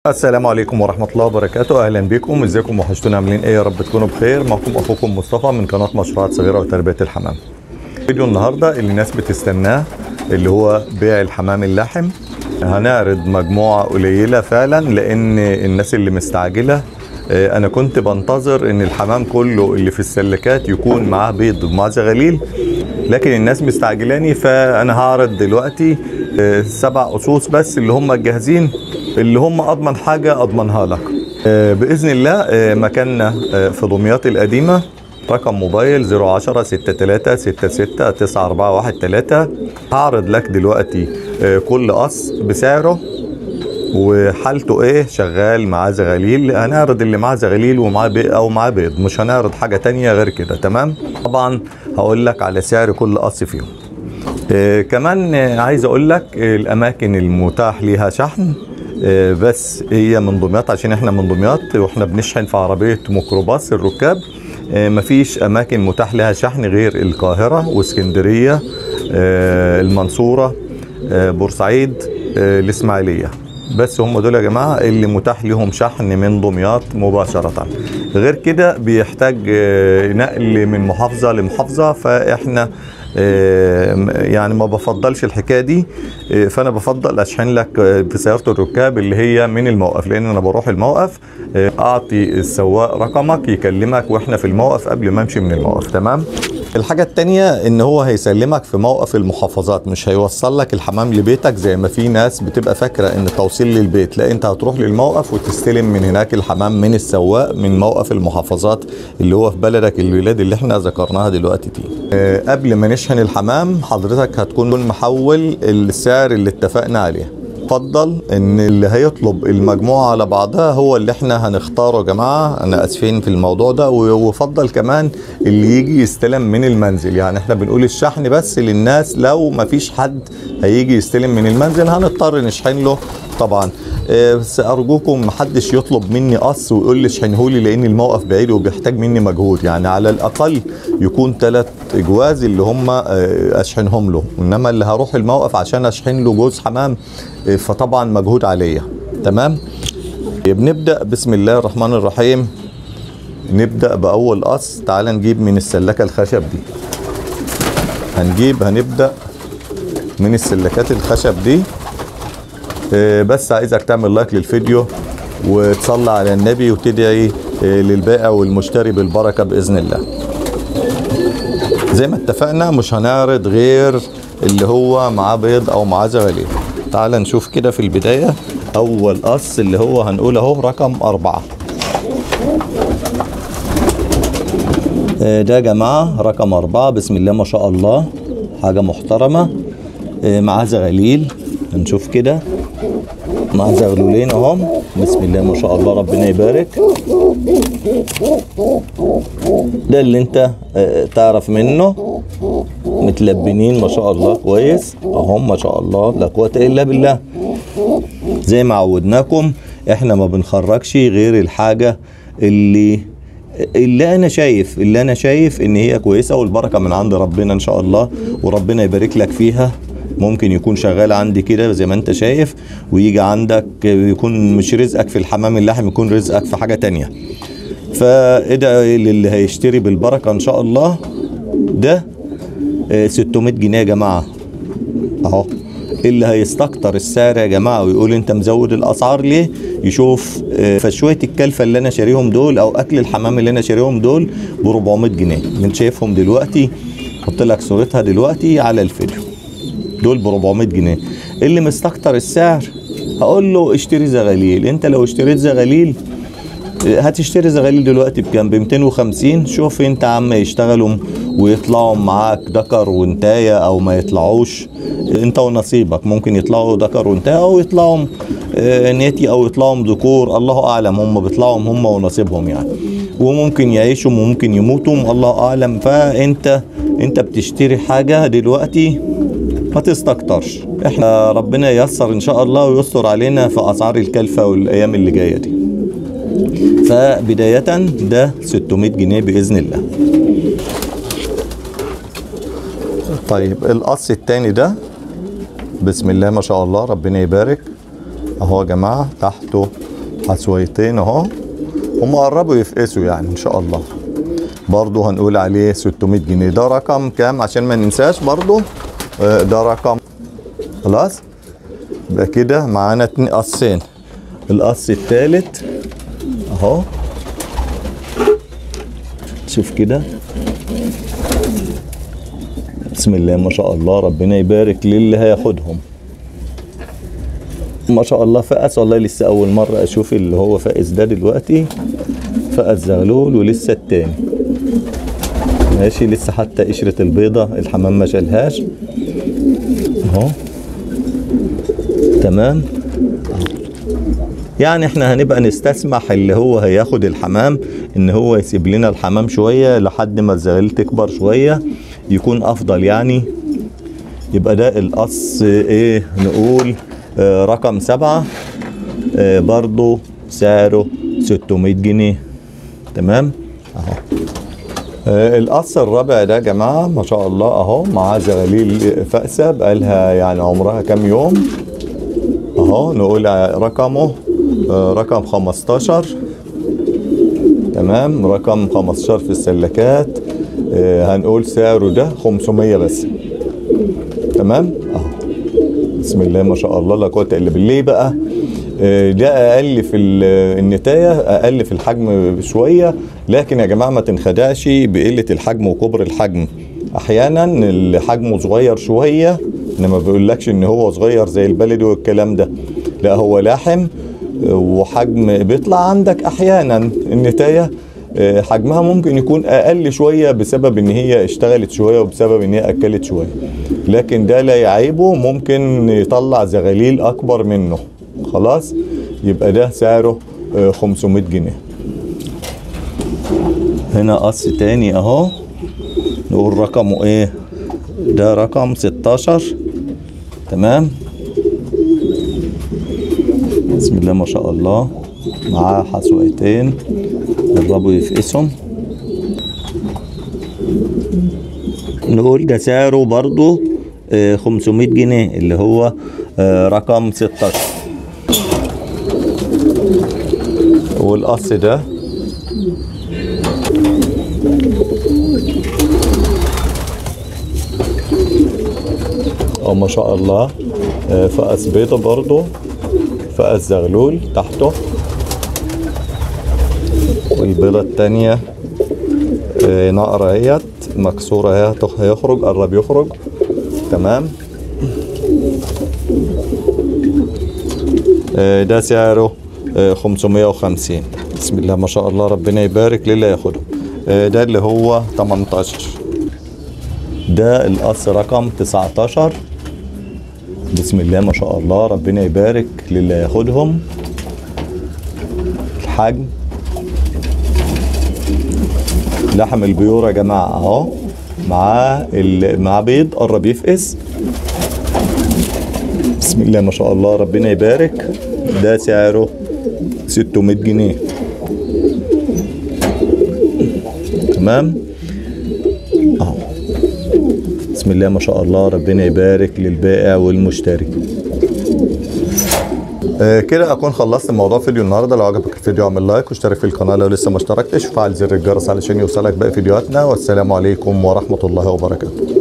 السلام عليكم ورحمة الله وبركاته أهلا بكم ازيكم وحشتونا عاملين ايه يا رب تكونوا بخير معكم أخوكم مصطفى من قناة مشروعات صغيرة وتربية الحمام فيديو النهاردة اللي الناس بتستناه اللي هو بيع الحمام اللحم هنعرض مجموعة قليلة فعلا لأن الناس اللي مستعجلة آه، أنا كنت بنتظر إن الحمام كله اللي في السلكات يكون معاه بيض ومعاه زغاليل لكن الناس مستعجلاني فأنا هعرض دلوقتي آه، سبع أصوص بس اللي هم الجاهزين اللي هم أضمن حاجة أضمنها لك آه، بإذن الله آه، مكاننا آه، في دمياط القديمة رقم موبايل 010 63 66 9413 هعرض لك دلوقتي آه، كل قص بسعره وحالته ايه شغال معاه زغاليل هنعرض اللي معاه زغاليل ومعاه بيض او معاه بيض مش هنعرض حاجه تانية غير كده تمام طبعا هقول لك على سعر كل قص فيهم آه كمان آه، عايز اقول لك آه، الاماكن المتاح ليها شحن آه، بس هي من دمياط عشان احنا من دمياط واحنا بنشحن في عربيه ميكروباص الركاب آه، مفيش اماكن متاح لها شحن غير القاهره واسكندريه آه، المنصوره آه، بورسعيد آه، الاسماعيليه بس هم دول يا جماعه اللي متاح لهم شحن من دمياط مباشره غير كده بيحتاج آه، نقل من محافظه لمحافظه فاحنا آه، يعني ما بفضلش الحكايه دي آه، فانا بفضل اشحن لك آه، في سياره الركاب اللي هي من الموقف لان انا بروح الموقف آه، اعطي السواق رقمك يكلمك واحنا في الموقف قبل ما امشي من الموقف تمام الحاجة التانية ان هو هيسلمك في موقف المحافظات مش هيوصل لك الحمام لبيتك زي ما في ناس بتبقى فاكرة ان التوصيل للبيت لا انت هتروح للموقف وتستلم من هناك الحمام من السواق من موقف المحافظات اللي هو في بلدك الولاد اللي احنا ذكرناها دلوقتي دي آه، قبل ما نشحن الحمام حضرتك هتكون محول السعر اللي اتفقنا عليه يفضل ان اللي هيطلب المجموعه على بعضها هو اللي احنا هنختاره يا جماعه انا اسفين في الموضوع ده ويفضل كمان اللي يجي يستلم من المنزل يعني احنا بنقول الشحن بس للناس لو ما فيش حد هيجي يستلم من المنزل هنضطر نشحن له طبعا آه، بس ارجوكم محدش يطلب مني قص ويقول لي اشحنه لي لان الموقف بعيد وبيحتاج مني مجهود يعني على الاقل يكون ثلاث اجواز اللي هم آه، اشحنهم له انما اللي هروح الموقف عشان اشحن له جوز حمام آه، فطبعا مجهود عليا تمام بنبدا بسم الله الرحمن الرحيم نبدا باول قص تعال نجيب من السلكه الخشب دي هنجيب هنبدا من السلكات الخشب دي آه، بس عايزك تعمل لايك للفيديو وتصلي على النبي وتدعي آه، للبائع والمشتري بالبركه باذن الله زي ما اتفقنا مش هنعرض غير اللي هو معاه بيض او معاه زغاليل تعال نشوف كده في البدايه اول قص اللي هو هنقول اهو رقم أربعة آه، ده يا جماعه رقم أربعة بسم الله ما شاء الله حاجه محترمه آه، معاه زغاليل هنشوف كده مع زغلولين اهم بسم الله ما شاء الله ربنا يبارك ده اللي انت آه، تعرف منه متلبنين ما شاء الله كويس اهم ما شاء الله لا قوة الا بالله زي ما عودناكم احنا ما بنخرجش غير الحاجة اللي اللي انا شايف اللي انا شايف ان هي كويسه والبركه من عند ربنا ان شاء الله وربنا يبارك لك فيها ممكن يكون شغال عندي كده زي ما انت شايف ويجي عندك يكون مش رزقك في الحمام اللحم يكون رزقك في حاجه تانية فادعي للي هيشتري بالبركه ان شاء الله ده آه، 600 جنيه يا جماعه اهو اللي هيستكتر السعر يا جماعه ويقول انت مزود الاسعار ليه يشوف آه، فشويه الكلفه اللي انا شاريهم دول او اكل الحمام اللي انا شاريهم دول ب 400 جنيه انت شايفهم دلوقتي حط لك صورتها دلوقتي على الفيديو دول ب 400 جنيه اللي مستكتر السعر هقول له اشتري زغاليل انت لو اشتريت زغاليل هتشتري زغاليل دلوقتي بكام ب 250 شوف انت عم يشتغلوا ويطلعوا معاك ذكر وانتايه او ما يطلعوش انت ونصيبك ممكن يطلعوا ذكر وانتايه او يطلعوا آه، ناتي او يطلعوا ذكور الله اعلم هم بيطلعوا هم ونصيبهم يعني وممكن يعيشوا وممكن يموتوا الله اعلم فانت انت بتشتري حاجه دلوقتي ما تستكترش احنا ربنا ييسر ان شاء الله ويستر علينا في اسعار الكلفه والايام اللي جايه دي فبداية ده 600 جنيه بإذن الله طيب القص التاني ده بسم الله ما شاء الله ربنا يبارك اهو يا جماعة تحته حسويتين اهو هم قربوا يفقسوا يعني ان شاء الله برضه هنقول عليه 600 جنيه ده رقم كام عشان ما ننساش برضه آه، ده رقم خلاص يبقى كده معانا اتنين قصين القص التالت اهو شوف كده بسم الله ما شاء الله ربنا يبارك للي هياخدهم ما شاء الله فقس والله لسه اول مره اشوف اللي هو فقس ده دلوقتي فقس زغلول ولسه التاني ماشي لسه حتى قشرة البيضة الحمام ما شالهاش اهو تمام يعني احنا هنبقى نستسمح اللي هو هياخد الحمام ان هو يسيب لنا الحمام شوية لحد ما الزغاليل تكبر شوية يكون افضل يعني يبقى ده القص ايه نقول آه رقم سبعة آه برضو سعره 600 جنيه تمام اهو آه، القص الرابع ده يا جماعة ما شاء الله اهو معاه زغاليل فأسة بقالها يعني عمرها كام يوم اهو نقول رقمه آه، رقم 15 تمام رقم 15 في السلكات آه، هنقول سعره ده 500 بس تمام اهو بسم الله ما شاء الله لا قوه الا بالله ليه بقى آه، ده اقل في ال- النتايه اقل في الحجم شويه لكن يا جماعه ما تنخدعش بقله الحجم وكبر الحجم احيانا اللي حجمه صغير شويه انا ما بقولكش ان هو صغير زي البلدي والكلام ده لا هو لاحم آه، وحجم بيطلع عندك احيانا النتايه آه، حجمها ممكن يكون اقل شويه بسبب ان هي اشتغلت شويه وبسبب ان هي اكلت شويه لكن ده لا يعيبه ممكن يطلع زغاليل اكبر منه خلاص يبقى ده سعره آه، 500 جنيه هنا قص تاني اهو نقول رقمه ايه ده رقم 16 تمام بسم الله ما شاء الله معاه حسوقتين قربوا يفقسهم نقول ده سعره برضو آه، 500 جنيه اللي هو آه، رقم 16 والقص ده اه ما شاء الله آه، فقس بيضة برضو فقس زغلول تحته والبيضة التانية آه، نقرة اهيت مكسورة اهي هتخ- هيخرج قرب يخرج تمام آه، ده سعره آه، 550 بسم الله ما شاء الله ربنا يبارك للي ياخده آه، ده اللي هو 18 ده القص رقم 19 بسم الله ما شاء الله ربنا يبارك للي ياخدهم الحجم لحم البيور يا جماعه اهو معاه ال- معاه بيض قرب يفقس بسم الله ما شاء الله ربنا يبارك ده سعره 600 جنيه تمام اهو بسم الله ما شاء الله ربنا يبارك للبائع والمشتري آه، كده اكون خلصت موضوع فيديو النهارده لو عجبك الفيديو اعمل لايك واشترك في القناه لو لسه ما اشتركتش وفعل زر الجرس علشان يوصلك باقي فيديوهاتنا والسلام عليكم ورحمه الله وبركاته